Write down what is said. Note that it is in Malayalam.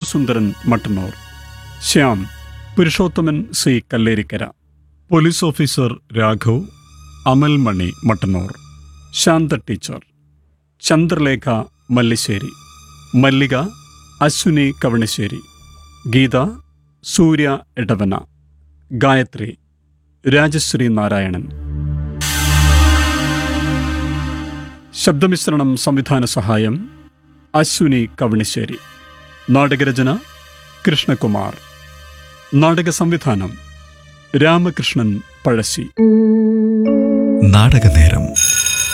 Somasundaran Mattannur Shyam Purushothaman C Kallerikkara police officer Raghav Amal Mani Mattannur Shantha teacher Chandralekha Mallissery Mallika Ashwini Kavanassery Geetha Surya Edavana Gayathri Rajasree Narayanan ശബ്ദമിശ്രണം സംവിധാന സഹായം അശ്വിനി കവണിശ്ശേരി നാടകരചന കൃഷ്ണകുമാർ നാടക സംവിധാനം രാമകൃഷ്ണൻ പഴശ്ശി നാടകനേരം